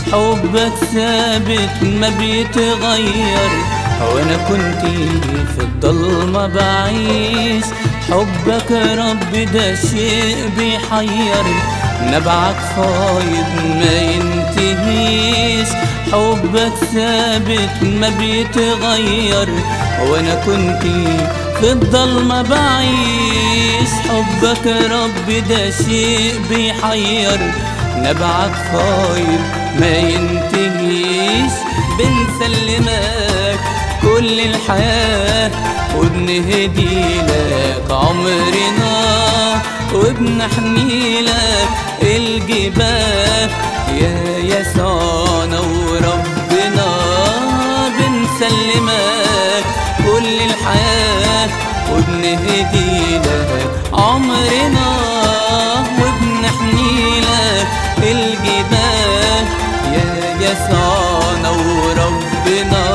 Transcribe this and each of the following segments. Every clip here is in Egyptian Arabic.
حبك ثابت ما بيتغير وانا كنت في الضلمة بعيش حبك يا رب ده شيء بيحير نبعك فايض ما ينتهيش حبك ثابت ما بيتغير وانا كنت في الضلمة بعيش حبك يا رب ده شيء بيحير نبعك فايض ما ينتهيش بنسلمك كل الحياة وبنهدي لك عمرنا وبنحني لك الجبال يا يسوعنا وربنا بنسلمك كل الحياة وبنهدي لك عمرنا وبنحني لك الجبال يا يسوعنا وربنا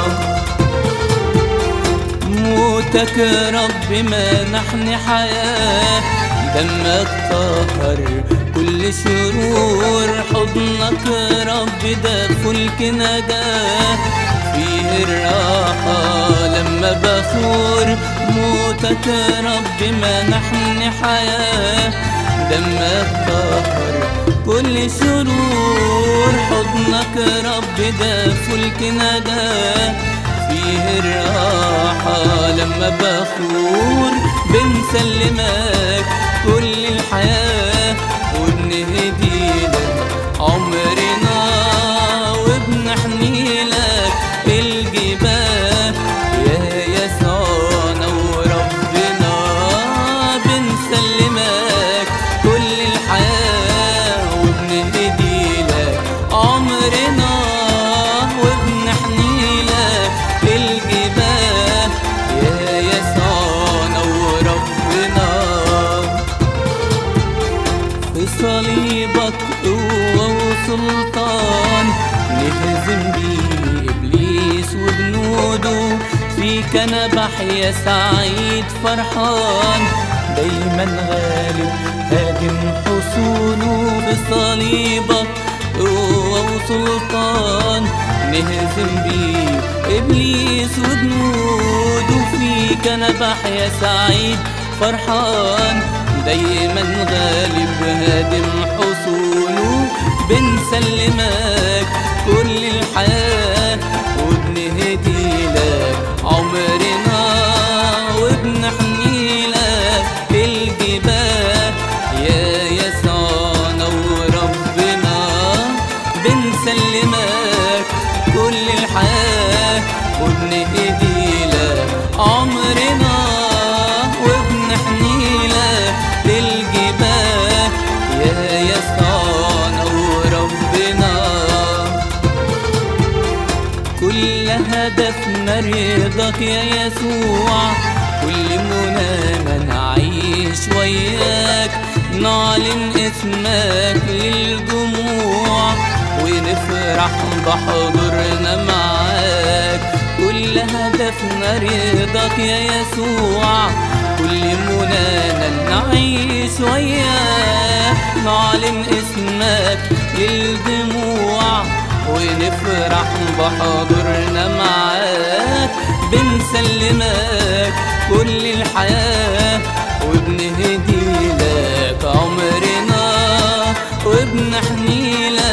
موتك يا رب ما نحن حياة دمك طهر كل شرور حضنك يا رب ده فلك نجاة فيه الراحة لما بخور موتك يا رب ما نحن حياة دمك طهر كل شرور حضنك يا رب ده فلك نجاة فيه الراحة لما بخور بنسلمك كل الحياة وبنهدي لك عمرنا وبنحني لك الجبال يا يسوعنا وربنا بنسلمك كل الحياة وبنهدي لك عمرنا وبنحني لك الجبال يا يسوعنا وربنا في صليبك قوة وسلطان نهزم بيه إبليس وجنوده فيك أنا بحيا سعيد فرحان دايما غالب هاجم حصوله بصليبك قوة وسلطان نهزم بيه إبليس وجنوده فيك أنا بحيا سعيد فرحان دايما غالب هادم حصوله بنسلمك كل الحياة وبنهدي لك عمرنا وبنحني لك الجبال يا يسوعنا وربنا بنسلمك كل الحياة وبنهدي لك عمرنا وبنحني لك للجبال يا يسوعنا وربنا كل هدفنا رضاك يا يسوع كل منانا نعيش وياك نعلن اسمك للجموع ونفرح بحضورنا معاك كل هدفنا رضاك يا يسوع كل منانا نعيش وياك نعلن اسمك للدموع ونفرح بحضورنا معاك بنسلمك كل الحياة وبنهدي لك عمرنا وبنحني لك